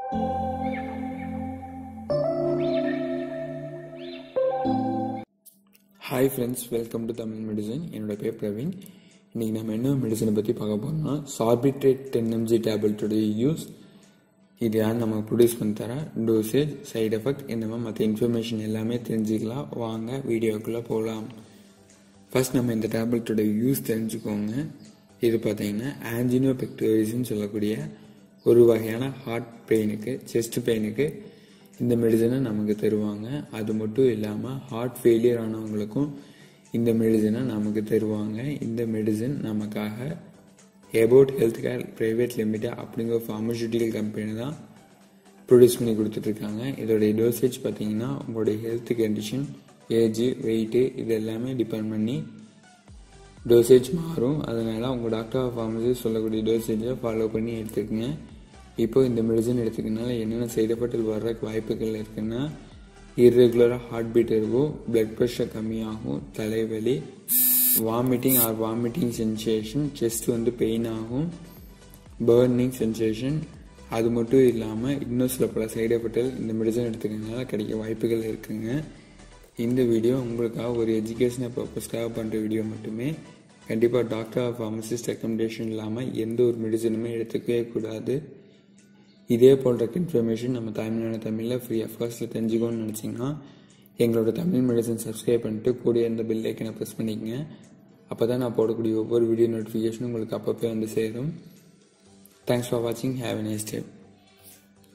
hi friends welcome to Tamil medicine என்னோட பேர் பிரவீன் இன்றைக்கி நம்ம என்ன மெடிசனை பற்றி பார்க்க போகிறோம்னா சார்பிட்ரேட் டென் எம்ஜி டேப்லெட்டோடைய யூஸ் இது யார் நம்ம ப்ரொடியூஸ் பண்ணி தர டோசேஜ் சைடு எஃபெக்ட் இந்த மாதிரி மற்ற இன்ஃபர்மேஷன் எல்லாமே தெரிஞ்சுக்கலாம் வாங்க வீடியோக்குள்ளே போகலாம் ஃபர்ஸ்ட் நம்ம இந்த டேப்லெட்டோட யூஸ் தெரிஞ்சுக்கோங்க இது பார்த்தீங்கன்னா ஆன்ஜினோபெக்டோரிஸ்ன்னு சொல்லக்கூடிய ஒரு வகையான ஹார்ட் பெயினுக்கு செஸ்ட் பெயினுக்கு இந்த மெடிசனை நமக்கு தருவாங்க அது மட்டும் இல்லாமல் ஹார்ட் ஃபெயிலியர் ஆனவங்களுக்கும் இந்த மெடிசனை நமக்கு தருவாங்க இந்த மெடிசன் நமக்காக Abbott health care private limited அப்படிங்கிற ஃபார்மசூட்டிக்கல் கம்பெனி தான் ப்ரொடியூஸ் பண்ணி கொடுத்துட்ருக்காங்க இதோடைய டோசேஜ் பார்த்தீங்கன்னா உங்களுடைய ஹெல்த் கண்டிஷன் ஏஜ் வெயிட்டு இது எல்லாமே டிபெண்ட் பண்ணி டோசேஜ் மாறும் அதனால் உங்கள் டாக்டர் ஆஃப் ஃபார்மசி சொல்லக்கூடிய டோசேஜை ஃபாலோ பண்ணி எடுத்துக்கங்க இப்போ இந்த மெடிசன் எடுத்துக்கனால என்னென்ன சைடு எஃபெக்ட் வர்றதுக்கு வாய்ப்புகள் இருக்குன்னா இர்ரெகுலராக ஹார்ட் பீட் இருக்கும் பிளட் ப்ரெஷர் கம்மியாகும் தலைவலி vomiting or vomiting sensation chest வந்து பெயின் ஆகும் பர்னிங் சென்சேஷன் அது மட்டும் இல்லாமல் இன்னும் சில பல சைடு எஃபெக்ட்கள் இந்த மெடிசன் எடுத்துக்கிறதுனால கிடைக்க வாய்ப்புகள் இருக்குங்க இந்த வீடியோ உங்களுக்காக ஒரு எஜுகேஷனை பர்பஸ்க்காக பண்ணுற வீடியோ மட்டுமே கண்டிப்பாக டாக்டர் ஆஃப் ஃபார்மசிஸ்ட் ரெக்கமெண்டேஷன் இல்லாமல் எந்த ஒரு மெடிசனுமே எடுத்துக்கவே கூடாது இதே போன்ற இன்ஃபர்மேஷன் நம்ம தமிழ்நாடு தமிழில் ஃப்ரீ ஆஃப் காஸ்ட்டில் தெரிஞ்சுக்கணும்னு நினச்சிங்கன்னா எங்களோட தமிழ் மெடிசன் சப்ஸ்கிரைப் பண்ணிட்டு கூட இந்த பெல் ஐக்கனை ப்ரெஸ் பண்ணிக்கங்க அப்போ தான் நான் போடக்கூடிய ஒவ்வொரு வீடியோ நோட்டிஃபிகேஷனும் உங்களுக்கு அப்பப்போ வந்து சேரும் தேங்க்ஸ் ஃபார் வாட்சிங் have a nice day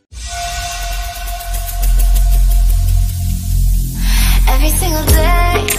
Every single day